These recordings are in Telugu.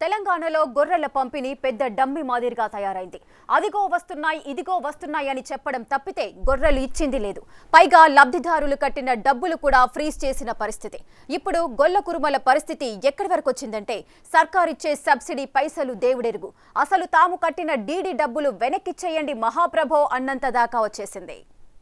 తెలంగాణలో గొర్రెల పంపిణీ పెద్ద డమ్మి మాదిరిగా తయారైంది అదిగో వస్తున్నాయి ఇదిగో వస్తున్నాయి అని చెప్పడం తప్పితే గొర్రెలు ఇచ్చింది లేదు పైగా లబ్ధిదారులు కట్టిన డబ్బులు కూడా ఫ్రీజ్ చేసిన పరిస్థితి ఇప్పుడు గొల్ల కురుమల పరిస్థితి ఎక్కడి వరకు వచ్చిందంటే సర్కారిచ్చే సబ్సిడీ పైసలు దేవుడెరుగు అసలు తాము కట్టిన డీడీ డబ్బులు వెనక్కిచ్చేయండి మహాప్రభో అన్నంత దాకా వచ్చేసింది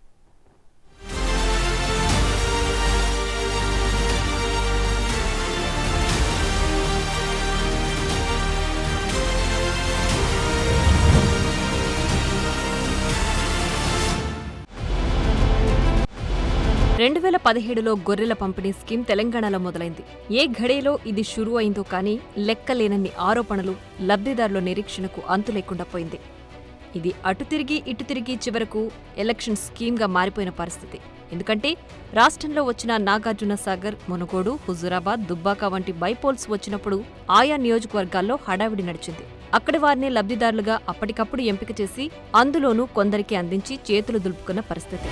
రెండు వేల పదిహేడులో గొర్రెల పంపిణీ స్కీమ్ తెలంగాణలో మొదలైంది ఏ ఘడియలో ఇది షురూ అయిందో కానీ లెక్కలేనన్ని ఆరోపణలు లబ్ధిదారుల నిరీక్షణకు అంతు లేకుండా పోయింది ఇది అటు తిరిగి ఇటు తిరిగి చివరకు ఎలక్షన్ స్కీమ్గా మారిపోయిన పరిస్థితి ఎందుకంటే రాష్ట్రంలో వచ్చిన నాగార్జున సాగర్ మునుగోడు హుజురాబాద్ దుబ్బాక వంటి బైపోల్స్ వచ్చినప్పుడు ఆయా నియోజకవర్గాల్లో హడావిడి నడిచింది అక్కడి వారిని లబ్ధిదారులుగా అప్పటికప్పుడు ఎంపిక చేసి అందులోనూ కొందరికి అందించి చేతులు దులుపుకున్న పరిస్థితి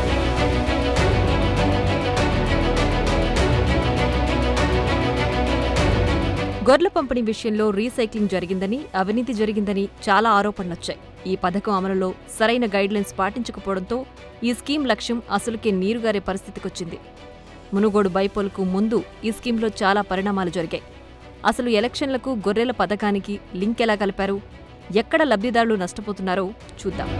గొర్రెల పంపిణీ విషయంలో రీసైక్లింగ్ జరిగిందని అవినీతి జరిగిందని చాలా ఆరోపణలొచ్చాయి ఈ పథకం అమలులో సరైన గైడ్లైన్స్ పాటించకపోవడంతో ఈ స్కీమ్ లక్ష్యం అసలుకే నీరుగారే పరిస్థితికొచ్చింది మునుగోడు బైపోల్కు ముందు ఈ స్కీమ్లో చాలా పరిణామాలు జరిగాయి అసలు ఎలక్షన్లకు గొర్రెల పథకానికి లింక్ ఎలా కలిపారు ఎక్కడ లబ్ధిదారులు నష్టపోతున్నారో చూద్దాం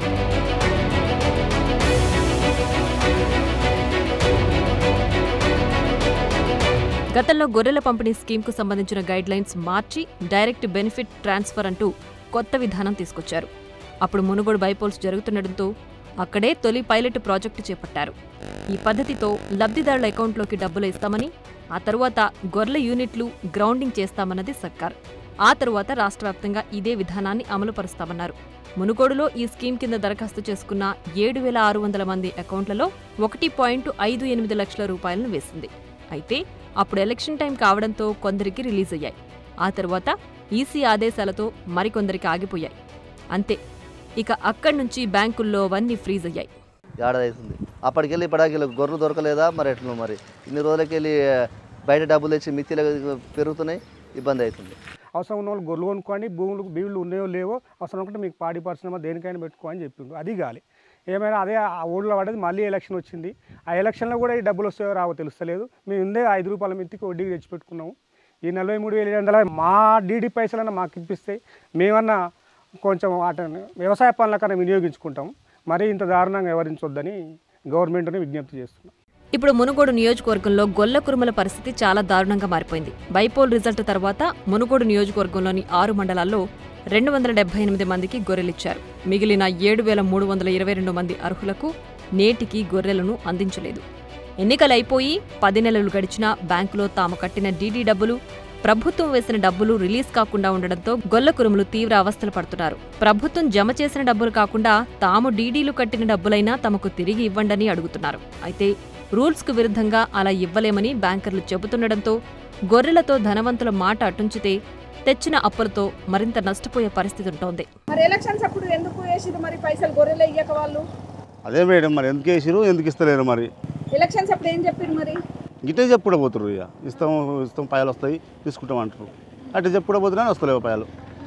గతంలో గొర్రెల పంపిణీ స్కీమ్కు సంబంధించిన గైడ్లైన్స్ మార్చి డైరెక్ట్ బెనిఫిట్ ట్రాన్స్ఫర్ అంటూ కొత్త విధానం తీసుకొచ్చారు అప్పుడు మునుగోడు బైపోల్స్ జరుగుతుండటంతో అక్కడే తొలి పైలట్ ప్రాజెక్టు చేపట్టారు ఈ పద్ధతితో లబ్ధిదారుల అకౌంట్లోకి డబ్బులు ఇస్తామని ఆ తరువాత గొర్రెల యూనిట్లు గ్రౌండింగ్ చేస్తామన్నది సర్కార్ ఆ తరువాత రాష్ట్ర వ్యాప్తంగా ఇదే విధానాన్ని అమలు పరుస్తామన్నారు మునుగోడులో ఈ స్కీమ్ కింద దరఖాస్తు చేసుకున్న ఏడు వేల ఆరు వందల మంది అకౌంట్లలో ఒకటి పాయింట్ ఐదు ఎనిమిది లక్షల రూపాయలను వేసింది అయితే అప్పుడు ఎలక్షన్ టైం కావడంతో కొందరికి రిలీజ్ అయ్యాయి ఆ తరువాత ఈసీ ఆదేశాలతో మరికొందరికి ఆగిపోయాయి అంతే ఇక అక్కడి నుంచి బ్యాంకుల్లో అవన్నీ ఫ్రీజ్ అయ్యాయి ఏడాది అవుతుంది అప్పటికెళ్ళి ఇప్పటికి గొర్రెలు దొరకలేదా మరి ఎట్లా మరి ఇన్ని రోజులకి వెళ్ళి బయట డబ్బులు తెచ్చి మిత్తిలు పెరుగుతున్నాయి ఇబ్బంది అవుతుంది అవసరం ఉన్న వాళ్ళు గొర్రెలు కొనుక్కోండి భూములు భూములు ఉన్నాయో లేవో అవసరం అనుకుంటే మీకు పాడి పరిశ్రమ దేనికైనా పెట్టుకో అని చెప్పిండు అది గాలి ఏమైనా అదే ఆ ఊళ్ళో పడ్డది మళ్ళీ ఎలక్షన్ వచ్చింది ఆ ఎలక్షన్లో కూడా ఈ డబ్బులు వస్తాయో రావో తెలుస్తలేదు మేము ఇందే ఐదు రూపాయల మిత్తికి వడ్డీకి తెచ్చి పెట్టుకున్నాము ఈ నలభై మూడు వేల ఏడు వందల మా డీడీ పైసలన్నా మాకు ఇప్పిస్తాయి మేమన్నా కొంచెం వాటిని వ్యవసాయ పనులకన్నా వినియోగించుకుంటాం మరీ ఇంత దారుణంగా వ్యవహరించొద్దని గవర్నమెంట్ని విజ్ఞప్తి చేస్తున్నాం ఇప్పుడు మునుగోడు నియోజకవర్గంలో గొల్ల కురుమల పరిస్థితి చాలా దారుణంగా మారిపోయింది బైపోల్ రిజల్ట్ తర్వాత మునుగోడు నియోజకవర్గంలోని ఆరు మండలాల్లో రెండు వందల డెబ్బై ఎనిమిది మందికి గొర్రెలిచ్చారు మిగిలిన ఏడు వేల మూడు వందల ఇరవై రెండు మంది అర్హులకు నేటికి గొర్రెలను అందించలేదు ఎన్నికలైపోయి పది నెలలు గడిచినా బ్యాంకులో తాము కట్టిన డీడీ డబ్బులు ప్రభుత్వం వేసిన డబ్బులు రిలీజ్ కాకుండా ఉండడంతో గొల్ల కురుములు తీవ్ర అవస్థలు పడుతున్నారు ప్రభుత్వం జమ చేసిన డబ్బులు కాకుండా తాము డీడీలు కట్టిన డబ్బులైనా తమకు తిరిగి ఇవ్వండని అడుగుతున్నారు అయితే రూల్స్కు విరుద్ధంగా అలా ఇవ్వలేమని బ్యాంకర్లు చెబుతుండడంతో గొర్రెలతో ధనవంతుల మాట అటుంచితే తెచ్చిన అప్పులతో మరింత నష్టపోయే పరిస్థితి ఉంటోంది మరి ఎలక్షన్స్ అప్పుడు ఎందుకు వేసిరు మరి పైసలు గొర్రెలు ఇయ్యక వాళ్ళు అదే మేడం మరి ఎందుకు వేసిరు ఎందుకు ఇస్తలేరు మరి ఎలక్షన్స్ అప్పుడు ఏం చెప్పారు మరి గిట్టే చెప్పుడే పోతుర్రు ఇక ఇస్తాం ఇస్తాం పాయలు వస్తాయి తీసుకుంటాం అంటారు అటు చెప్పుడే పోతున్నా వస్తలేవు పాయలు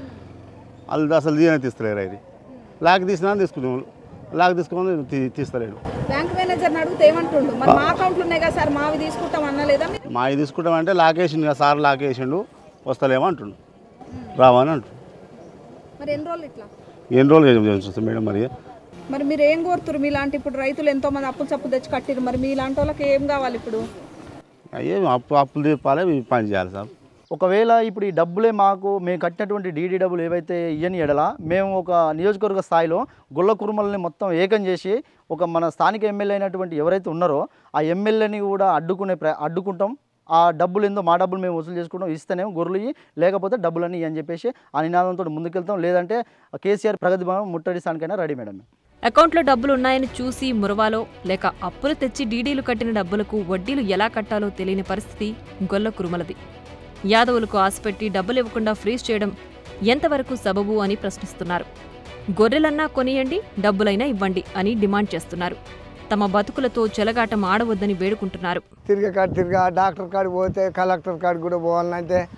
వాళ్ళు అసలు తీయనే తీస్తలేరు అది లాక్ తీసినా తీసుకున్నాం లాక్ తీసుకుని తీ తీస్తలేడు బ్యాంక్ మేనేజర్ని అడిగితే ఏమంటుండు మరి మా అకౌంట్లు ఉన్నాయి కదా సార్ మావి తీసుకుంటాం అనలేదా మీరు మా ఇది తీసుకుంటామంటే లాక్ వేసిండు కదా సార్ లాక్ వేసిండు వస్తలేమో అంటుండు రావని అంటుండు మరి ఎన్ని రోజులు ఇట్లా ఎన్ని రోజులు చేస్తుంది మేడం మరి మరి మీరు ఏం కోరుతురు మీలాంటి ఇప్పుడు రైతులు ఎంతో మంది అప్పులు చప్పు తెచ్చి కట్టిరు మరి మీలాంటి వాళ్ళకి ఏం కావాలి ఇప్పుడు అయ్యే అప్పు అప్పులు తీపాలి ఇవి పని చేయాలి సార్ ఒకవేళ ఇప్పుడు ఈ డబ్బులే మాకు మేము కట్టినటువంటి డీడీ డబ్బులు ఏవైతే ఇయ్యని ఎడల మేము ఒక నియోజకవర్గ స్థాయిలో గుళ్ళ కురుమలని మొత్తం ఏకం చేసి ఒక మన స్థానిక ఎమ్మెల్యే అయినటువంటి ఎవరైతే ఉన్నారో ఆ ఎమ్మెల్యేని కూడా అడ్డుకునే ప్ర అడ్డుకుంటాం ఆ డబ్బులు ఏందో మా డబ్బులు మేము వసూలు చేసుకుంటాం ఇస్తేనేమో గొర్రెలు ఇయ్యి, లేకపోతే డబ్బులని ఇయ్యి అని చెప్పేసి ఆ నినాదంతో ముందుకెళ్తాం లేదంటే కేసీఆర్ ప్రగతి భవనం ముట్టడిస్తానికైనా రెడీ మేడం అకౌంట్లో డబ్బులు ఉన్నాయని చూసి మురవాలో లేక అప్పులు తెచ్చి డీడీలు కట్టిన డబ్బులకు వడ్డీలు ఎలా కట్టాలో తెలియని పరిస్థితి గొల్ల కురుమలది యాదవులకు ఆశపెట్టి డబ్బులు ఇవ్వకుండా ఫ్రీజ్ చేయడం ఎంతవరకు సబబు అని ప్రశ్నిస్తున్నారు గొర్రెలన్నా కొనియండి డబ్బులైనా ఇవ్వండి అని డిమాండ్ చేస్తున్నారు తమ బతుకులతో చెలగాటం ఆడవద్దని వేడుకుంటున్నారు తిరిగే కాడ తిరిగా డాక్టర్ కాడికి పోతే కలెక్టర్ కాడికి కూడా పోవాలంటే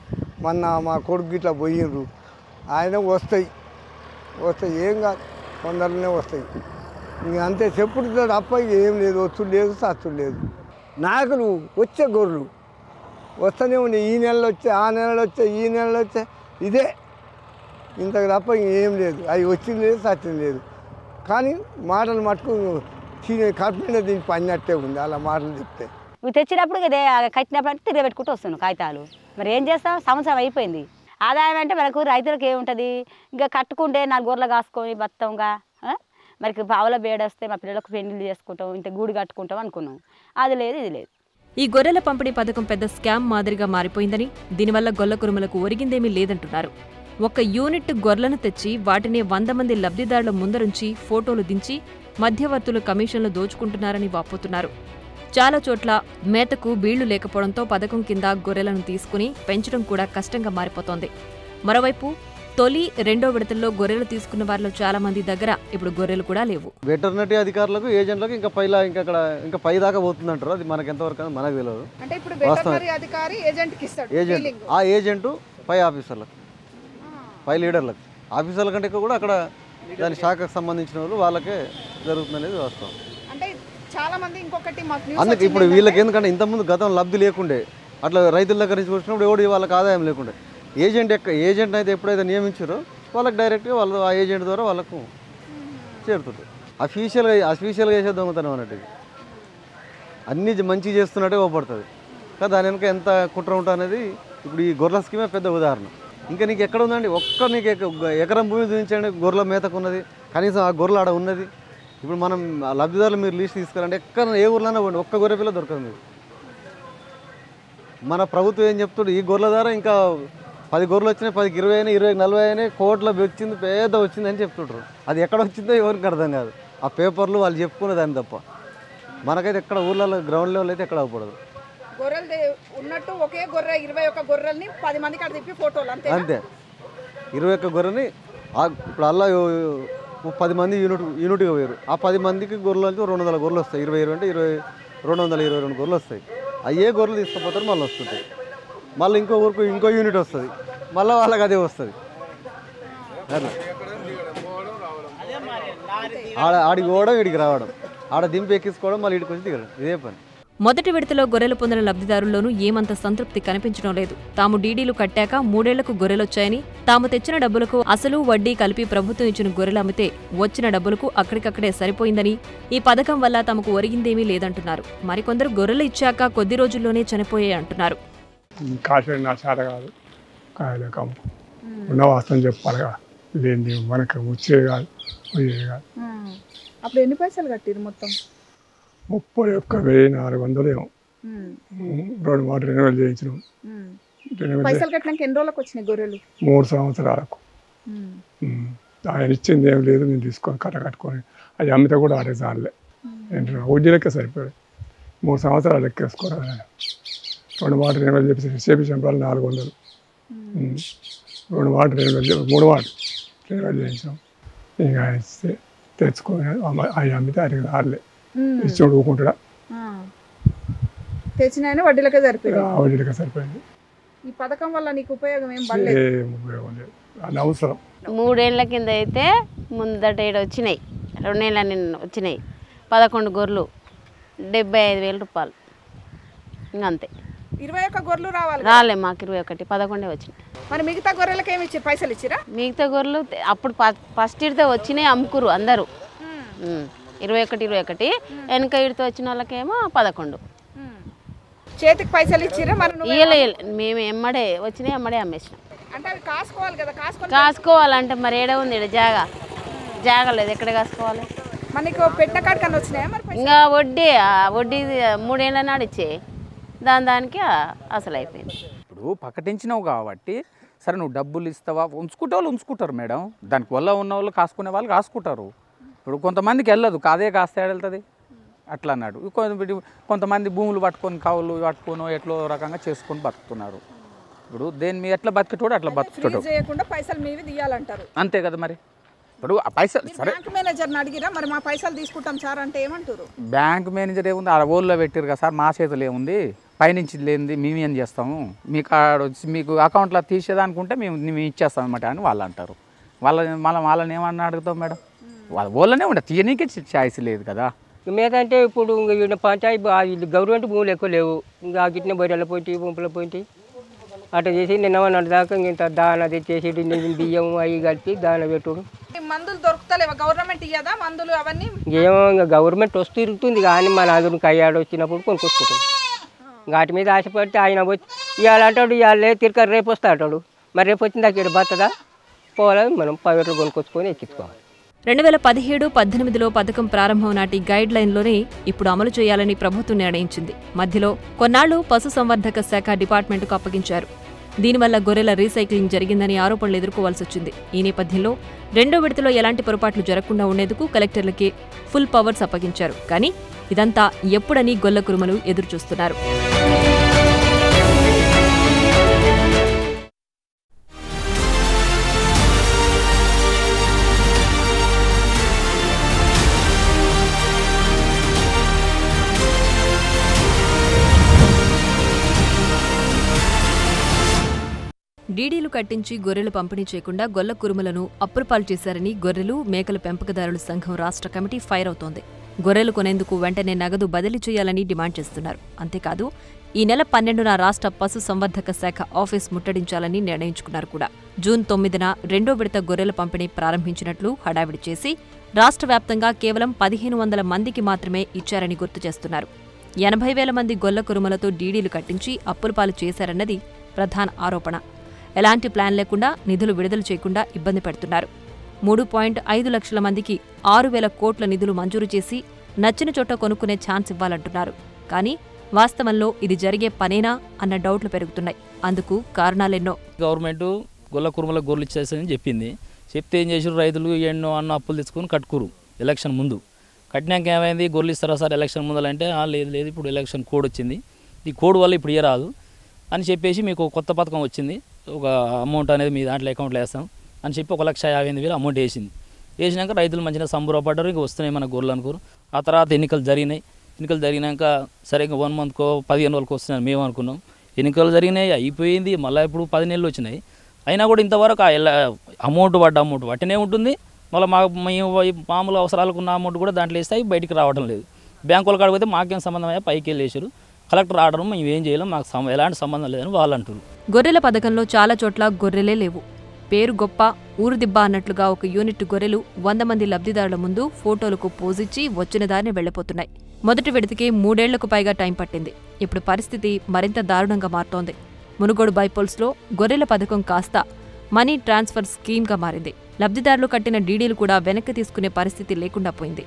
మొన్న మా కొడుకు ఇట్లా పోయిండ్రు ఆయన వస్తాయి వస్తాయి ఏం కాదు తొందరలోనే వస్తాయి ఇంక అంతే చెప్పుడు తప్ప ఏం లేదు వచ్చుడు లేదు సచ్చుడు లేదు నాయకులు వచ్చే గొర్రెలు వస్తూనే ఉన్నాయి ఈ నెలలో వచ్చే ఆ నెలలో వచ్చే ఈ నెలలో వచ్చే ఇదే ఇంతకు తప్ప ఏం లేదు అవి వచ్చింది లేదు సచ్చింది లేదు కానీ మాటలు మటుకు తినే కడుపు మీద దీనికి పడినట్టే ఉంది అలా మాటలు చెప్తే ఇవి తెచ్చినప్పుడు ఇదే కట్టినప్పుడు అంటే తిరగబెట్టుకుంటూ వస్తున్నాం కాగితాలు మరి ఏం చేస్తాం సంవత్సరం అయిపోయింది ఆదాయం అంటే మనకు రైతులకు ఏముంటుంది ఇంకా కట్టుకుంటే నాలుగు గొర్రెలు కాసుకొని బత్తంగా ఆ? మరి పావుల బేడొస్తే మా పిల్లలకు పెళ్లి చేసుకుంటాం ఇంత గూడు కట్టుకుంటాం అనుకున్నాం అది లేదు ఇది లేదు ఈ గొర్రెల పంపిణీ పథకం పెద్ద స్కామ్ మాదిరిగా మారిపోయిందని దీనివల్ల గొల్ల కురుమలకు ఒరిగిందేమీ లేదంటున్నారు ఒక్క యూనిట్ గొర్రెలను తెచ్చి వాటిని వంద మంది లబ్ధిదారుల ముందరుంచి ఫోటోలు దించి మధ్యవర్తులు కమిషన్లు దోచుకుంటున్నారని వాపోతున్నారు చాలా చోట్ల మేతకు బీళ్లు లేకపోవడంతో పథకం కింద గొర్రెలను తీసుకుని పెంచడం కూడా కష్టంగా మారిపోతోంది మరోవైపు తొలి రెండో విడతల్లో గొర్రెలు తీసుకున్న వారిలో చాలా మంది దగ్గర ఇప్పుడు గొర్రెలు కూడా లేవు వెటర్నరీ అధికారులకు ఏజెంట్లకు ఇంకా పైలా ఇంకా అక్కడ ఇంకా పై దాకా పోతుందంటారు అది మనకు ఎంతవరకు అనేది మనకు తెలియదు అంటే ఇప్పుడు వాస్తవం. వెటర్నరీ అధికారి ఏజెంట్ కి ఇస్తాడు ఏజెంట్ feeling. ఆ ఏజెంటు పై ఆఫీసర్లకు పై లీడర్లకు ఆఫీసర్ల కంటే ఎక్కువ కూడా అక్కడ దాని శాఖకు సంబంధించిన వాళ్ళు వాళ్ళకే జరుగుతుంది అనేది వాస్తవం అంటే చాలా మంది ఇంకొకటి మాకు news అందుకే ఇప్పుడు వచ్చింది వీళ్ళకి ఎందుకంటే ఇంతకుముందు గతం లబ్ధి లేకుండే అట్లా రైతుల దగ్గర నుంచి వచ్చినప్పుడు ఎవడు వాళ్ళకి ఆదాయం లేకుండే ఏజెంట్ ఎక్క ఏజెంట్ అయితే ఎప్పుడైతే నియమించారో వాళ్ళకి డైరెక్ట్గా వాళ్ళు ఆ ఏజెంట్ ద్వారా వాళ్ళకు చేరుతుంది అఫీషియల్గా అఫీషియల్గా చేసే దొంగతనం అన్నట్టు ఇది అన్ని మంచి చేస్తున్నట్టే ఓపడుతుంది కానీ దాని వెనక ఎంత కుట్ర ఉంటుంది అనేది ఇప్పుడు ఈ గొర్రెల స్కీమే పెద్ద ఉదాహరణ ఇంకా నీకు ఎక్కడ ఉందండి ఒక్క నీకు ఎక- ఎకరం భూమి చూపించండి గొర్రెల మేతకు ఉన్నది కనీసం ఆ గొర్రెలు ఆడ ఉన్నది ఇప్పుడు మనం ఆ లబ్ధిదారులు మీరు లీస్ట్ తీసుకురండి ఎక్కడ ఏ ఊర్లోనే పోండి ఒక్క గొర్రె పిల్ల దొరకదు మీకు మన ప్రభుత్వం ఏం చెప్తుంది ఈ గొర్రెల ద్వారా ఇంకా పది గొర్రెలు వచ్చినాయి పదికి ఇరవై అయినాయి ఇరవై నలభై అయినాయి కోట్ల వచ్చింది పేద వచ్చింది అని చెప్తుంటారు అది ఎక్కడ వచ్చిందో ఎవరికి అర్థం కాదు ఆ పేపర్లు వాళ్ళు చెప్పుకునే దాన్ని తప్ప మనకైతే ఎక్కడ ఊర్లలో గ్రౌండ్ లెవెల్ అయితే ఎక్కడ అవ్వకూడదు గొర్రెలు దే- ఉన్నట్టు ఒకే గొర్రె ఇరవై ఒక్క గొర్రెల్ని పది మంది కాడ తిప్పి ఫోటోలు అంతే అంతే ఇరవై ఒక్క గొర్రెని ఆ- ఇప్పుడు అలా పది మంది యూనిట్ యూనిట్గా పోయారు ఆ పది మందికి గొర్రెలు అంటే రెండు వందల గొర్రెలు వస్తాయి ఇరవై ఇరవై అంటే ఇరవై రెండు వందల ఇరవై రెండు గొర్రెలు వస్తాయి అయ్యే గొర్రెలు తీసుకుపోతారు మళ్ళీ వస్తుంటాయి మళ్ళీ ఇంకో ఊరికి ఇంకో యూనిట్ వస్తుంది మళ్ళీ వాళ్ళకి అదే వస్తుంది అట్లా ఆడ ఆడికి పోవడం ఇడికి రావడం ఆడ దింపి ఎక్కించుకోవడం మళ్ళీ ఇడికి వచ్చి దిగడం ఇదే పని మొదటి విడతలో గొర్రెలు పొందిన లబ్ధిదారుల్లోనూ ఏమంత సంతృప్తి కనిపించడం లేదు తాము డీడీలు కట్టాక మూడేళ్లకు గొర్రెలొచ్చాయని తాము తెచ్చిన డబ్బులకు అసలు వడ్డీ కలిపి ప్రభుత్వం ఇచ్చిన గొర్రెలు అమ్మితే వచ్చిన డబ్బులకు అక్కడికక్కడే సరిపోయిందని ఈ పథకం వల్ల తమకు ఒరిగిందేమీ లేదంటున్నారు మరికొందరు గొర్రెలు ఇచ్చాక కొద్ది రోజుల్లోనే చనిపోయాయి అంటున్నారు కాసేపు నా చేత కాదు కాయలే కంపు ఉన్న వాస్తవం చెప్పాలి కదా లేని మనకి వచ్చేది కాదు పోయేది కాదు అప్పుడు ఎన్ని పైసలు కట్టిరు మొత్తం ముప్పై ఒక్క వెయ్యి నాలుగు వందలు ఏమో ఉమ్, రెండు మాట రెన్యువల్ చేయించినాం ఉమ్. రెన్యువల్ పైసలు కట్టినాక ఎన్ని రోజులకు వచ్చినాయి గొర్రెలు మూడు సంవత్సరాలకు ఉమ్. ఉమ్. ఆయన ఇచ్చింది ఏం లేదు నేను తీసుకొని కట్ట కట్టుకొని అది అమ్మితే కూడా ఆడే చాలే ఏంటంటే వడ్డీలకే సరిపోయాయి మూడు సంవత్సరాలు లెక్కేసుకోరు ఆయన రెండు మాట రెన్యువల్ చేసి చేపి చంపాలి నాలుగు వందలు ఉమ్. రెండు మాట రెన్యువల్ చే- మూడు మాట రెన్యువల్ చేయించాం ఇంకా ఆయన ఇస్తే తెచ్చుకొని అమ్మ- అవి అమ్మితే ఆయనకి రాలే ఉమ్. ఇచ్చి ఊరుకుంటాడా ఆ. తెచ్చిన ఆయన వడ్డీలకే సరిపోయింది ఆ వడ్డీలకే సరిపోయింది ఈ పథకం వల్ల నీకు ఉపయోగం ఏం పడలేదు ఏం ఉపయోగం లేదు అనవసరం మూడేళ్ల కింద అయితే ముందట ఏడు వచ్చినాయి రెండేళ్ళ నిన్న వచ్చినాయి పదకొండు గొర్రెలు డెబ్బై ఐదు వేల రూపాయలు ఇంకంతే ఇరవై ఒక్క గొర్రెలు రావాలి కదా. రాలే మాకు ఇరవై ఒకటి పదకొండే వచ్చినాయి మరి మిగతా గొర్రెలకి ఏమి ఇచ్చారు పైసలు ఇచ్చిరా మిగతా గొర్రెలు తె- అప్పుడు ఫస్ట్ ఇడితే వచ్చినాయి అమ్ముకురు అందరూ ఉమ్. ఇరవై ఒకటి ఇరవై ఒకటి వెనక ఇడితే వచ్చిన వాళ్ళకేమో పదకొండు చేతికి పైసలు ఇచ్చిరా మరి నువ్వు ఇయ్యలే ఇయ్యలే. మేము ఎమ్మడే వచ్చినాయి ఎమ్మడే అమ్మేసినాం అంటే అవి కాసుకోవాలి కదా కాసుకొని కాసుకోవాలంటే మరి ఏడ ఉంది ఈడ జాగా జాగా లేదు ఎక్కడ కాసుకోవాలి మరి నీకు పెట్టిన కాడికన్నా వచ్చినాయా మరి పైసలు? ఇంకా వడ్డీ ఆ వడ్డీ మూడేళ్ళ నాడు ఇచ్చే దాని దానికి ఆ- అసలు అయిపోయింది ఇప్పుడు ప్రకటించినావు కాబట్టి సరే నువ్వు డబ్బులు ఇస్తావా ఉంచుకుంటే వాళ్ళు ఉంచుకుంటారు మేడం దానికి వల్ల ఉన్న వాళ్ళు కాసుకునే వాళ్ళు కాసుకుంటారు ఇప్పుడు కొంతమందికి వెళ్ళదు కాదే కాస్తే ఏడ వెళ్తుంది అట్లా అన్నాడు కొంత- కొంతమంది భూములు పట్టుకొని కావులు పట్టుకొని ఎట్లో రకంగా చేసుకొని బతుకుతున్నారు ఇప్పుడు దేని మీద ఎట్లా బతికేటోడు అట్లా బతుకుతాడు ఫ్రీజ్ చేయకుండా పైసలు మీవి తీయాలంటారు అంతే కదా మరి ఇప్పుడు ఆ పైసలు సరే బ్యాంక్ మేనేజర్ని అడిగిరా మరి మా పైసలు తీసుకుంటాం సార్ అంటే ఏమంటారు బ్యాంక్ మేనేజర్ ఏముంది ఆ ఊళ్ళో పెట్టారు కదా సార్ మా చేతులు ఏముంది పైనుంచి లేనిది మేము ఏం చేస్తాము మీకు ఆడ వచ్చి మీకు అకౌంట్లో తీసేదనుకుంటే మేము మేము ఇచ్చేస్తాం అనమాట అని వాళ్ళు అంటారు వాళ్ళ మళ్ళీ వాళ్ళని ఏమన్నా అడుగుతాం మేడం వాళ్ళ వాళ్ళనే ఉండదు తీయనీకే ఛాయిస్ లేదు కదా మీద అంటే ఇప్పుడు ఇంక ఈయన పంచాయతీ ఆ ఇది గవర్నమెంట్ భూములు ఎక్కువ లేవు ఇంకా గిట్టిన బయటలో పోయి పంపులో పోయి అట్లా చేసి నిన్న మొన్నటి దాకా ఇంత దాన తెచ్చేసి బియ్యం అవి కలిపి దాన పెట్టుడు ఈ మందులు దొరుకుతలేవా గవర్నమెంట్ ఇయ్యదా మందులు అవన్నీ ఏమో ఇంకా గవర్నమెంట్ వస్తూ తిరుగుతుంది కానీ మన అదునికి అయ్యాడు వచ్చినప్పుడు కొనుక్కొచ్చుకుంటాం వాటి మీద ఆశపడితే ఆయన వచ్చి ఇవాళ అంటాడు ఇవాళ తిరగ రేపు వస్తా అంటాడు మరి రేపు వచ్చిన దాకా ఇక్కడ బతుందా పోవాలి మనం ప్రైవేట్లో కొనుక్కొచ్చుకొని ఎక్కించుకోవాలి రెండు వేల పదిహేడు పద్దెనిమిదిలో పథకం ప్రారంభం నాటి గైడ్ లైన్లోనే ఇప్పుడు అమలు చేయాలని ప్రభుత్వం నిర్ణయించింది మధ్యలో కొన్నాళ్లు పశుసంవర్ధక శాఖ డిపార్ట్మెంట్కు అప్పగించారు దీనివల్ల గొర్రెల రీసైక్లింగ్ జరిగిందని ఆరోపణలు ఎదుర్కోవాల్సి వచ్చింది ఈ నేపథ్యంలో రెండో విడతలో ఎలాంటి పొరపాట్లు జరగకుండా ఉండేందుకు కలెక్టర్లకే ఫుల్ పవర్స్ అప్పగించారు కానీ ఇదంతా ఎప్పుడని గొల్ల కురుమలు ఎదురుచూస్తున్నారు డీడీలు కట్టించి గొర్రెలు పంపిణీ చేయకుండా గొల్ల కురుమలను అప్రపాలు చేశారని గొర్రెలు మేకల పెంపకదారుల సంఘం రాష్ట్ర కమిటీ ఫైర్ అవుతోంది గొర్రెలు కొనేందుకు వెంటనే నగదు బదిలీ చేయాలని డిమాండ్ చేస్తున్నారు అంతేకాదు ఈ నెల పన్నెండున రాష్ట్ర పశు సంవర్ధక శాఖ ఆఫీస్ ముట్టడించాలని నిర్ణయించుకున్నారు కూడా జూన్ తొమ్మిదిన రెండో విడత గొర్రెల పంపిణీ ప్రారంభించినట్లు హడావిడి చేసి రాష్ట్ర వ్యాప్తంగా కేవలం పదిహేను వందల మందికి మాత్రమే ఇచ్చారని గుర్తు చేస్తున్నారు ఎనభై వేల మంది గొల్ల కురుమలతో డీడీలు కట్టించి అప్పులపాలు చేశారన్నది ప్రధాన ఆరోపణ ఎలాంటి ప్లాన్ లేకుండా నిధులు విడుదల చేయకుండా ఇబ్బంది పెడుతున్నారు మూడు పాయింట్ ఐదు లక్షల మందికి ఆరు వేల కోట్ల నిధులు మంజూరు చేసి నచ్చిన చోట కొనుక్కునే ఛాన్స్ ఇవ్వాలంటున్నారు కానీ వాస్తవంలో ఇది జరిగే పనేనా అన్న డౌట్లు పెరుగుతున్నాయి అందుకు కారణాలెన్నో గవర్నమెంట్ గొల్ల కురుమల గొర్రెలు ఇచ్చేసని చెప్పింది చెప్తే ఏం చేసారు రైతులు ఎన్నో అన్న అప్పులు తెచ్చుకొని కట్టుకురు ఎలక్షన్ ముందు కట్టినాక ఏమైంది గొర్రెలు ఇస్తారా సార్ ఎలక్షన్ ముందలంటే "ఆ, లేదు లేదు ఇప్పుడు ఎలక్షన్ కోడ్ వచ్చింది ఈ కోడ్ వల్ల ఇప్పుడు ఇయ్యరాదు అని చెప్పేసి మీకు ఒక కొత్త పథకం వచ్చింది ఒక అమౌంట్ అనేది మీ దాంట్లో అకౌంట్లో వేస్తాం అని చెప్పి ఒక లక్ష యాభై ఎనిమిది వేలు అమౌంట్ వేసింది వేసినాక రైతులు మంచిగా సంబరపడ్డారు ఇంకా వస్తున్నాయి మన గొర్రెలు అనుకోరు ఆ తర్వాత ఎన్నికలు జరిగినాయి ఎన్నికలు జరిగినాక సరే ఇంకా వన్ మంత్కో పదిహేను రోజులకు వస్తున్నాయి మేము అనుకున్నాం ఎన్నికలు జరిగినాయి అయిపోయింది మళ్ళీ ఇప్పుడు పది నెలలు వచ్చినాయి అయినా కూడా ఇంతవరకు ఆ ఎల్ల- అమౌంట్ పడ్డ అమౌంట్ పట్టినే ఉంటుంది మళ్ళీ మా మేము మామూలు అవసరాలకు ఉన్న అమౌంట్ కూడా దాంట్లో వేస్తే అవి బయటికి రావడం లేదు బ్యాంకుల కాడికి పోతే మాకేం సంబంధం అయ్యా పైకి వెళ్ళేసారు కలెక్టర్ ఆర్డర్ మేము ఏం చేయలేం మాకు సం- ఎలాంటి సంబంధం లేదని వాళ్ళు అంటారు గొర్రెల పథకంలో చాలా చోట్ల గొర్రెలే లేవు పేరు గొప్ప ఊరు దిబ్బ అన్నట్లుగా ఒక యూనిట్ గొర్రెలు వంద మంది లబ్ధిదారుల ముందు ఫోటోలకు పోజిచ్చి వచ్చిన దారిని వెళ్లిపోతున్నాయి మొదటి విడతకి మూడేళ్లకు పైగా టైం పట్టింది ఇప్పుడు పరిస్థితి మరింత దారుణంగా మారుతోంది మునుగోడు బైపోల్స్లో గొర్రెల పథకం కాస్త మనీ ట్రాన్స్ఫర్ స్కీమ్గా మారింది లబ్ధిదారులు కట్టిన డీడీలు కూడా వెనక్కి తీసుకునే పరిస్థితి లేకుండా పోయింది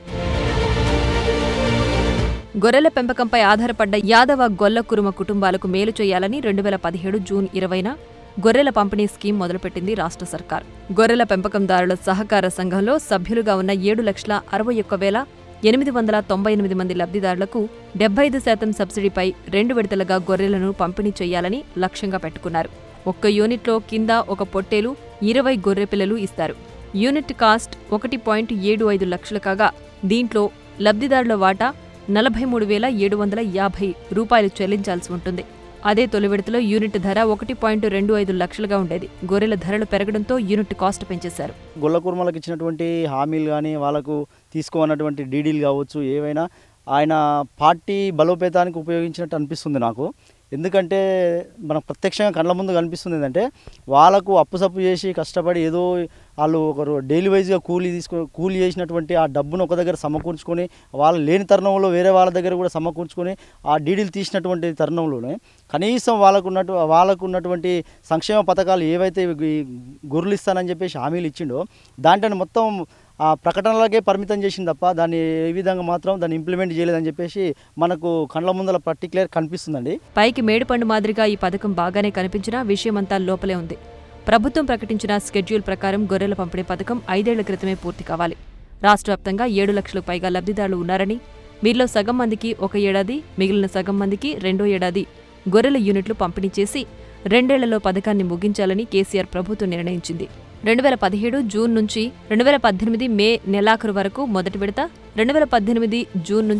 గొర్రెల పెంపకంపై ఆధారపడ్డ యాదవ గొల్ల కురుమ కుటుంబాలకు మేలు చేయాలని రెండు వేల పదిహేడు జూన్ ఇరవైన గొర్రెల పంపిణీ స్కీమ్ మొదలుపెట్టింది రాష్ట్ర సర్కార్ గొర్రెల పెంపకందారుల సహకార సంఘంలో సభ్యులుగా ఉన్న ఏడు లక్షల అరవై ఒక్క వేల ఎనిమిది వందల తొంభై ఎనిమిది మంది లబ్ధిదారులకు డెబ్బై ఐదు శాతం సబ్సిడీపై రెండు విడతలుగా గొర్రెలను పంపిణీ చేయాలని లక్ష్యంగా పెట్టుకున్నారు ఒక్క యూనిట్లో కింద ఒక పొట్టేలు ఇరవై గొర్రె పిల్లలు ఇస్తారు యూనిట్ కాస్ట్ ఒకటి పాయింట్ ఏడు ఐదు లక్షలు కాగా దీంట్లో లబ్ధిదారుల వాటా నలభై మూడు వేల ఏడు వందల యాభై రూపాయలు చెల్లించాల్సి ఉంటుంది అదే తొలి విడతలో యూనిట్ ధర ఒకటి పాయింట్ రెండు ఐదు లక్షలుగా ఉండేది గొర్రెల ధరలు పెరగడంతో యూనిట్ కాస్ట్ పెంచేశారు గొల్ల కుర్మలకు ఇచ్చినటువంటి హామీలు కానీ వాళ్ళకు తీసుకోనటువంటి డీడీలు కావచ్చు ఏవైనా ఆయన పార్టీ బలోపేతానికి ఉపయోగించినట్టు అనిపిస్తుంది నాకు ఎందుకంటే మనకు ప్రత్యక్షంగా కళ్ళ ముందు కనిపిస్తుంది ఏంటంటే వాళ్ళకు అప్పు సప్పు చేసి కష్టపడి ఏదో వాళ్ళు ఒకరు డైలీ వైజ్గా కూలీ తీసుకొని కూలీ చేసినటువంటి ఆ డబ్బును ఒక దగ్గర సమకూర్చుకొని వాళ్ళు లేని తరుణంలో వేరే వాళ్ళ దగ్గర కూడా సమకూర్చుకొని ఆ డీడీలు తీసినటువంటి తరుణంలోనే కనీసం వాళ్ళకు ఉన్నట్టు వాళ్ళకు ఉన్నటువంటి సంక్షేమ పథకాలు ఏవైతే ఈ గొర్రెలు ఇస్తానని చెప్పేసి హామీలు ఇచ్చిండో దాంట్లో మొత్తం ఆ ప్రకటనలకే పరిమితం చేసింది తప్ప దాన్ని ఏ విధంగా మాత్రం దాన్ని ఇంప్లిమెంట్ చేయలేదని చెప్పేసి మనకు కళ్ళ ముందల పర్టికులర్ కనిపిస్తుందండి పైకి మేడిపండు మాదిరిగా ఈ పథకం బాగానే కనిపించినా విషయమంతా లోపలే ఉంది ప్రభుత్వం ప్రకటించిన స్కెడ్యూల్ ప్రకారం గొర్రెల పంపిణీ పథకం ఐదేళ్ల క్రితమే పూర్తి కావాలి రాష్ట్ర వ్యాప్తంగా ఏడు లక్షలకు పైగా లబ్ధిదారులు ఉన్నారని వీరిలో సగం మందికి ఒక ఏడాది మిగిలిన సగం మందికి రెండో ఏడాది గొర్రెల యూనిట్లు పంపిణీ చేసి రెండేళ్లలో పథకాన్ని ముగించాలని కేసీఆర్ ప్రభుత్వం నిర్ణయించింది రెండు వేల పదిహేడు జూన్ నుంచి రెండు వేల పద్దెనిమిది మే నెలాఖరు వరకు మొదటి విడత రెండు వేల పద్దెనిమిది జూన్ నుంచి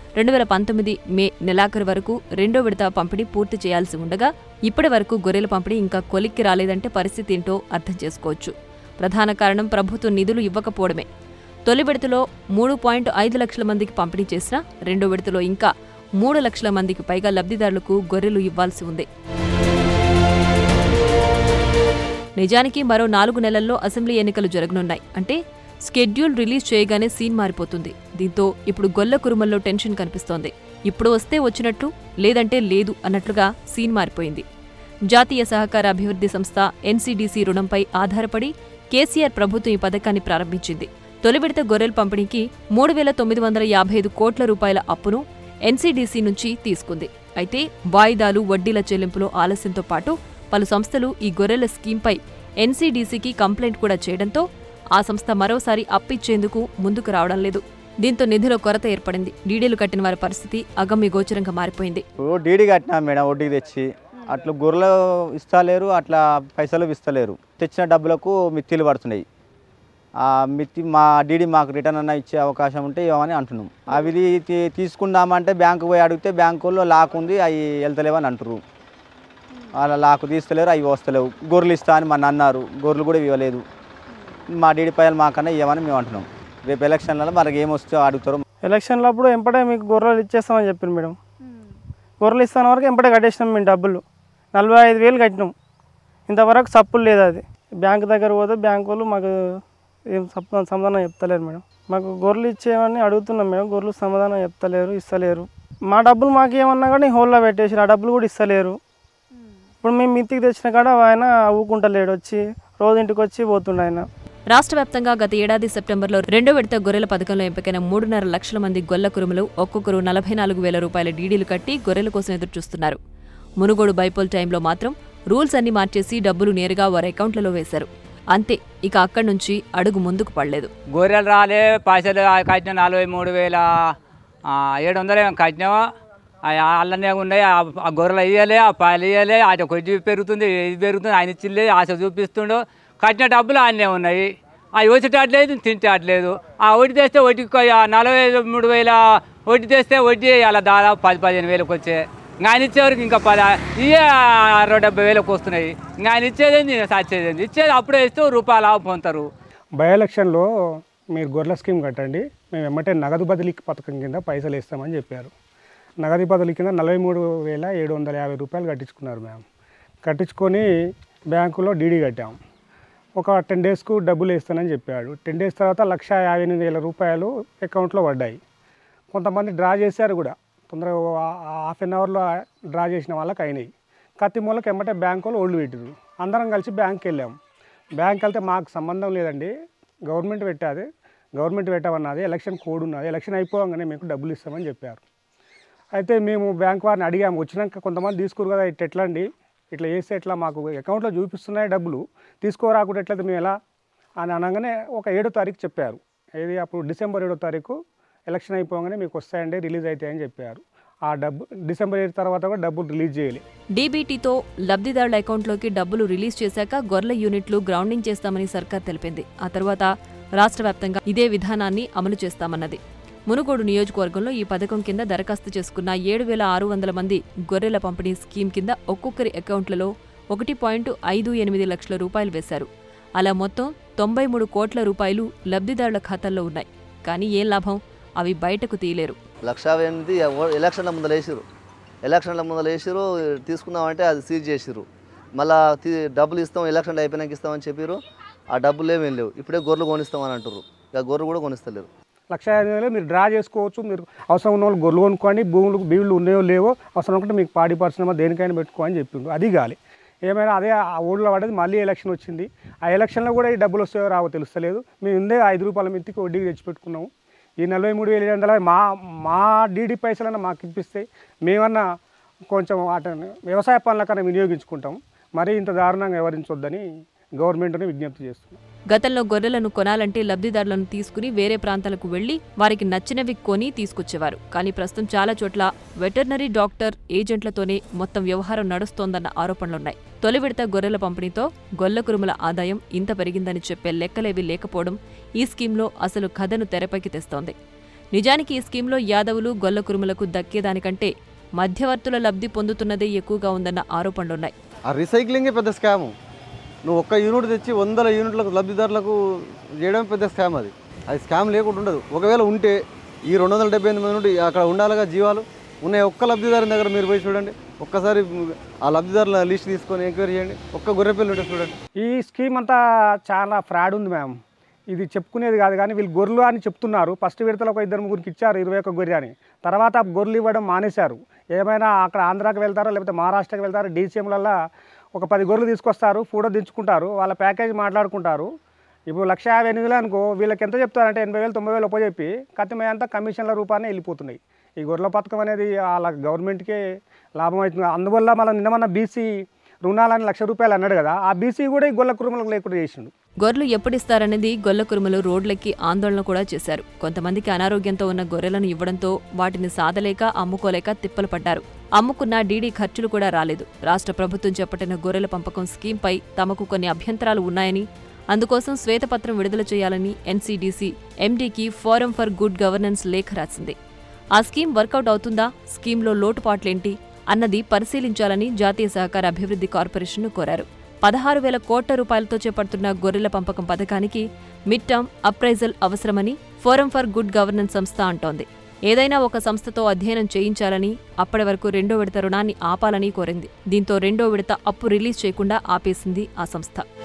రెండు వేల పంతొమ్మిది మే నెలాఖరు వరకు రెండో విడత పంపిణీ పూర్తి చేయాల్సి ఉండగా ఇప్పటి వరకు గొర్రెల పంపిణీ ఇంకా కొలిక్కి రాలేదంటే పరిస్థితి ఏంటో అర్థం చేసుకోవచ్చు ప్రధాన కారణం ప్రభుత్వం నిధులు ఇవ్వకపోవడమే తొలి విడతలో మూడు పాయింట్ ఐదు లక్షల మందికి పంపిణీ చేసినా రెండో విడతలో ఇంకా మూడు లక్షల మందికి పైగా లబ్ధిదారులకు గొర్రెలు ఇవ్వాల్సి ఉంది నిజానికి మరో నాలుగు నెలల్లో అసెంబ్లీ ఎన్నికలు జరగనున్నాయి అంటే స్కెడ్యూల్ రిలీజ్ చేయగానే సీన్ మారిపోతుంది దీంతో ఇప్పుడు గొల్ల కురుమల్లో టెన్షన్ కనిపిస్తోంది ఇప్పుడు వస్తే వచ్చినట్టు లేదంటే లేదు అన్నట్లుగా సీన్ మారిపోయింది జాతీయ సహకార అభివృద్ధి సంస్థ ఎన్సీడీసీ రుణంపై ఆధారపడి కేసీఆర్ ప్రభుత్వం ఈ పథకాన్ని ప్రారంభించింది తొలి విడత గొర్రెల పంపిణీకి మూడు వేల తొమ్మిది వందల యాభై ఐదు కోట్ల రూపాయల అప్పును ఎన్సీడీసీ నుంచి తీసుకుంది అయితే వాయిదాలు వడ్డీల చెల్లింపులో ఆలస్యంతో పాటు పలు సంస్థలు ఈ గొర్రెల స్కీంపై ఎన్సీడీసీకి కంప్లైంట్ కూడా చేయడంతో ఆ సంస్థ మరోసారి అప్పిచ్చేందుకు ముందుకు రావడం లేదు దీంతో నిధుల కొరత ఏర్పడింది డీడీలు కట్టిన వారి పరిస్థితి అగమ్య గోచరంగా మారిపోయింది ఇప్పుడు డీడీ కట్టినా మేడం వడ్డీకి తెచ్చి అట్లా గొర్రెలు ఇస్తలేరు అట్లా పైసలు ఇస్తలేరు తెచ్చిన డబ్బులకు మిత్తిలు పడుతున్నాయి ఆ మిత్తి మా డీడీ మాకు రిటర్న్ అన్న ఇచ్చే అవకాశం ఉంటే ఇవ్వమని అంటున్నాం అవి తీ- తీసుకుందామంటే బ్యాంకు పోయి అడిగితే బ్యాంకులో లాక్ ఉంది అవి వెళ్తలేవని అంటారు అలా లాక్ తీస్తలేరు అవి వస్తలేవు గొర్రెలు ఇస్తా అని మన అన్నారు గొర్రెలు కూడా ఇవ్వలేదు మా డీడీ పైలు మాకన్నా ఇవ్వమని మేము అంటున్నాం రేపు ఎలక్షన్లలో మనకి ఏమొస్తే అడుగుతారో ఎలక్షన్లప్పుడు ఎంపడే మీకు గొర్రెలు ఇచ్చేస్తామని చెప్పారు మేడం గొర్రెలు ఇస్తాన వరకు ఎంపడే కట్టేసినాం మేము డబ్బులు నలభై ఐదు వేలు కట్టినాం ఇంతవరకు సప్పులు లేదు అది బ్యాంక్ దగ్గర పోతే బ్యాంక్ వాళ్ళు మాకు ఏం సప్- సమాధానం చెప్తలేరు మేడం మాకు గొర్రెలు ఇచ్చేవని అడుగుతున్నాం మేడం గొర్రెలు సమాధానం చెప్తలేరు ఇస్తలేరు మా డబ్బులు మాకు ఏమన్నా కానీ హోల్లో పెట్టేసి ఆ డబ్బులు కూడా ఇస్తలేరు ఇప్పుడు మేము మిత్తికి తెచ్చిన కాడ ఆయన ఊకుంటలేడు వచ్చి రోజు ఇంటికి వచ్చి పోతుండే ఆయన రాష్ట్ర వ్యాప్తంగా గత ఏడాది సెప్టెంబర్లో రెండో విడత గొర్రెల పథకంలో ఎంపికైన మూడున్నర లక్షల మంది గొల్ల కురుములు ఒక్కొక్కరు నలభై నాలుగు వేల రూపాయల డీడీలు కట్టి గొర్రెల కోసం ఎదురుచూస్తున్నారు మునుగోడు బైపోల్ టైంలో మాత్రం రూల్స్ అన్ని మార్చేసి డబ్బులు నేరుగా వారి అకౌంట్లలో వేశారు అంతే ఇక అక్కడి నుంచి అడుగు ముందుకు పడలేదు గొర్రెలు రాలే పైసలు కట్టిన నలభై మూడు వేల ఆ, ఏడు వందలు ఏమో కట్టినామా అల్లనే ఉన్నాయి ఆ- ఆ గొర్రెలు ఇయ్యలే ఆ పాలు ఇయ్యలే అటు కొద్ది పెరుగుతుంది ఇది పెరుగుతుంది ఆయన ఇచ్చిలే ఆశ చూపిస్తుండు కట్టిన డబ్బులు ఆయనే ఉన్నాయి అవి వచ్చేటట్లేదు తింటట్లేదు ఆ వడ్డీ తెస్తే వడ్డీకి ఆ నలభై మూడు వేల వడ్డీ తెస్తే వడ్డీ అలా దాదాపు పది పదిహేను వేలకు వచ్చే ఇంకా ఆయన ఇచ్చేవరకు ఇంకా పద ఇవే అరవై డెబ్బై వేలకు వస్తున్నాయి ఇంకా ఆయన ఇచ్చేదేంది నేను సచ్చేదేంది ఇచ్చేది అప్పుడే ఇస్తూ రూపాయలు లాభం పొందుతారు బై ఎలక్షన్లో మీరు గొర్రెల స్కీమ్ కట్టండి మేము వెంబటే నగదు బదిలీ పథకం కింద పైసలు ఇస్తామని చెప్పారు నగదు బదిలీ కింద నలభై మూడు వేల ఏడు వందల యాభై రూపాయలు కట్టించుకున్నారు మేము కట్టించుకొని బ్యాంకులో డీడీ కట్టాం ఒక టెన్ డేస్కు డబ్బులు వేస్తానని చెప్పాడు టెన్ డేస్ తర్వాత లక్ష యాభై ఎనిమిది వేల రూపాయలు అకౌంట్లో పడ్డాయి కొంతమంది డ్రా చేశారు కూడా తొందరగా హాఫ్ అన్ అవర్లో డ్రా చేసిన వాళ్ళకి అయినాయి కత్తి మూలకి ఎమ్మటే బ్యాంకు వాళ్ళు ఒళ్ళు పెట్టారు అందరం కలిసి బ్యాంక్కి వెళ్ళాం బ్యాంక్ వెళ్తే మాకు సంబంధం లేదండి గవర్నమెంట్ పెట్టాది గవర్నమెంట్ పెట్టామన్నది ఎలక్షన్ కోడ్ ఉన్నది ఎలక్షన్ అయిపోగానే మీకు డబ్బులు ఇస్తామని చెప్పారు అయితే మేము బ్యాంక్ వారిని అడిగాము వచ్చినాక కొంతమంది తీసుకురు కదా ఇట్లా ఎట్లా అండి ఇట్లా చేస్తే ఎట్లా మాకు అకౌంట్లో చూపిస్తున్నాయి డబ్బులు తీసుకోరాకుండా ఎట్లయితే మేము ఎలా అని అనగానే ఒక ఏడో తారీఖు చెప్పారు ఏది అప్పుడు డిసెంబర్ ఏడో తారీఖు ఎలక్షన్ అయిపోగానే మీకు వస్తాయండి రిలీజ్ అవుతాయని చెప్పారు ఆ డబ్బు డిసెంబర్ ఏడు తర్వాత కూడా డబ్బులు రిలీజ్ చేయాలి డీబీటీతో లబ్ధిదారుల అకౌంట్లోకి డబ్బులు రిలీజ్ చేశాక గొర్రెల యూనిట్లు గ్రౌండింగ్ చేస్తామని సర్కార్ తెలిపింది ఆ తర్వాత రాష్ట్ర వ్యాప్తంగా ఇదే విధానాన్ని అమలు చేస్తామన్నది మునుగోడు నియోజకవర్గంలో ఈ పథకం కింద దరఖాస్తు చేసుకున్న ఏడు వేల ఆరు వందల మంది గొర్రెల పంపిణీ స్కీమ్ కింద ఒక్కొక్కరి అకౌంట్లలో ఒకటి పాయింట్ ఐదు ఎనిమిది లక్షల రూపాయలు వేశారు అలా మొత్తం తొంభై మూడు కోట్ల రూపాయలు లబ్ధిదారుల ఖాతాల్లో ఉన్నాయి కానీ ఏం లాభం అవి బయటకు తీయలేరు లక్ష ఎనిమిది ఎవ- ఎలక్షన్ల ముందర వేసిరు ఎలక్షన్ల ముందర వేసిరు తీసుకున్నామంటే అది సీజ్ చేసిరు మళ్ళా తీ- డబ్బులు ఇస్తాం ఎలక్షన్లు అయిపోయినాక ఇస్తామని చెప్పారు ఆ డబ్బులు ఏమీ లేవు ఇప్పుడే గొర్రెలు కొనిస్తామని అంటారు ఇక గొర్రెలు కూడా కొనిస్తలేరు లక్ష యాభై వేలు మీరు డ్రా చేసుకోవచ్చు మీరు అవసరం ఉన్న వాళ్ళు గొర్రెలు కొనుక్కోండి భూములు భీములు ఉన్నాయో లేవో అవసరం అనుకుంటే మీకు పాడి పరిశ్రమ దేనికైనా పెట్టుకో అని చెప్పిండు అది గాలి ఏమైనా అదే ఆ ఊళ్ళో పడేది మళ్ళీ ఎలక్షన్ వచ్చింది ఆ ఎలక్షన్లో కూడా ఈ డబ్బులు వస్తాయో రావో తెలుస్తలేదు మేము ఉందే ఐదు రూపాయల మిత్తికి వడ్డీకి తెచ్చిపెట్టుకున్నాము ఈ నలభై మూడు వేల ఏడు వందల మా మా డీడీ పైసలన్నా మాకు ఇప్పిస్తే మేమన్నా కొంచెం వాటిని వ్యవసాయ పనులకన్నా వినియోగించుకుంటాం మరీ ఇంత దారుణంగా వ్యవహరించొద్దని గవర్నమెంట్ని విజ్ఞప్తి చేస్తున్నాం గతంలో గొర్రెలను కొనాలంటే లబ్ధిదారులను తీసుకుని వేరే ప్రాంతాలకు వెళ్లి వారికి నచ్చినవి కొని తీసుకొచ్చేవారు కానీ ప్రస్తుతం చాలా చోట్ల వెటర్నరీ డాక్టర్ ఏజెంట్లతోనే మొత్తం వ్యవహారం నడుస్తోందన్న ఆరోపణలున్నాయి తొలి విడత గొర్రెల పంపిణీతో గొల్ల కురుముల ఆదాయం ఇంత పెరిగిందని చెప్పే లెక్కలేవి లేకపోవడం ఈ స్కీమ్లో అసలు కథను తెరపైకి తెస్తోంది నిజానికి ఈ స్కీమ్లో యాదవులు గొల్ల కురుములకు దక్కేదానికంటే మధ్యవర్తుల లబ్ధి పొందుతున్నదే ఎక్కువగా ఉందన్న ఆరోపణలున్నాయి ఆ రీసైక్లింగే పెద్ద స్కాము నువ్వు ఒక్క యూనిట్ తెచ్చి వందల యూనిట్లకు లబ్ధిదారులకు చేయడం పెద్ద స్కామ్ అది అది స్కామ్ లేకుండా ఉండదు ఒకవేళ ఉంటే ఈ రెండు వందల డెబ్బై ఎనిమిది నుండి అక్కడ ఉండాలిగా జీవాలు ఉన్న ఒక్క లబ్ధిదారుని దగ్గర మీరు పోయి చూడండి ఒక్కసారి ఆ లబ్ధిదారుల లిస్ట్ తీసుకొని ఎంక్వైరీ చేయండి ఒక్క గొర్రెపిల్లి ఉంటే చూడండి ఈ స్కీమ్ అంతా చాలా ఫ్రాడ్ ఉంది మ్యామ్ ఇది చెప్పుకునేది కాదు కానీ వీళ్ళు గొర్రెలు అని చెప్తున్నారు ఫస్ట్ విడతలో ఒక ఇద్దరు ముగ్గురికి ఇచ్చారు ఇరవై ఒక్క గొర్రె అని తర్వాత గొర్రెలు ఇవ్వడం మానేశారు ఏమైనా అక్కడ ఆంధ్రాకి వెళ్తారో లేకపోతే మహారాష్ట్రకి వెళ్తారో డీసీఎంలల్లో ఒక పది గొర్రెలు తీసుకొస్తారు ఫోటో దించుకుంటారు వాళ్ళ ప్యాకేజ్ మాట్లాడుకుంటారు ఇప్పుడు లక్ష యాభై ఎనిమిది వేలు అనుకో వీళ్ళకి ఎంత చెప్తారంటే ఎనభై వేలు తొంభై వేలు ఒప్పచెప్పి కత్తిమై అంతా కమిషన్ల రూపానే వెళ్ళిపోతున్నాయి ఈ గొర్రెల పథకం అనేది వాళ్ళ గవర్నమెంట్కే లాభం అవుతుంది అందువల్ల మనం నిన్న బీసీ రుణాలని లక్ష రూపాయలు అన్నాడు కదా ఆ బీసీ కూడా ఈ గొల్ల కుటుంబాలకు లేకుండా చేసిండు గొర్రెలు ఎప్పుడిస్తారనేది గొల్ల కురుమలు రోడ్లెక్కి ఆందోళన కూడా చేశారు కొంతమందికి అనారోగ్యంతో ఉన్న గొర్రెలను ఇవ్వడంతో వాటిని సాదలేక అమ్ముకోలేక తిప్పలు పడ్డారు అమ్ముకున్న డీడీ ఖర్చులు కూడా రాలేదు రాష్ట్ర ప్రభుత్వం చేపట్టిన గొర్రెల పంపకం స్కీంపై తమకు కొన్ని అభ్యంతరాలు ఉన్నాయని అందుకోసం శ్వేతపత్రం విడుదల చేయాలని ఎన్సీడీసీ ఎండీకి ఫోరం ఫర్ గుడ్ గవర్నెన్స్ లేఖ రాసింది ఆ స్కీమ్ వర్కౌట్ అవుతుందా స్కీమ్లో లోటుపాట్లేంటి అన్నది పరిశీలించాలని జాతీయ సహకార అభివృద్ధి కార్పొరేషన్ను కోరారు పదహారు వేల కోట్ల రూపాయలతో చేపడుతున్న గొర్రెల పంపకం పథకానికి మిడ్ టర్మ్ అప్రైజల్ అవసరమని ఫోరం ఫర్ గుడ్ గవర్నెన్స్ సంస్థ అంటోంది ఏదైనా ఒక సంస్థతో అధ్యయనం చేయించాలని అప్పటి వరకు రెండో విడత రుణాన్ని ఆపాలని కోరింది దీంతో రెండో విడత అప్పు రిలీజ్ చేయకుండా ఆపేసింది ఆ సంస్థ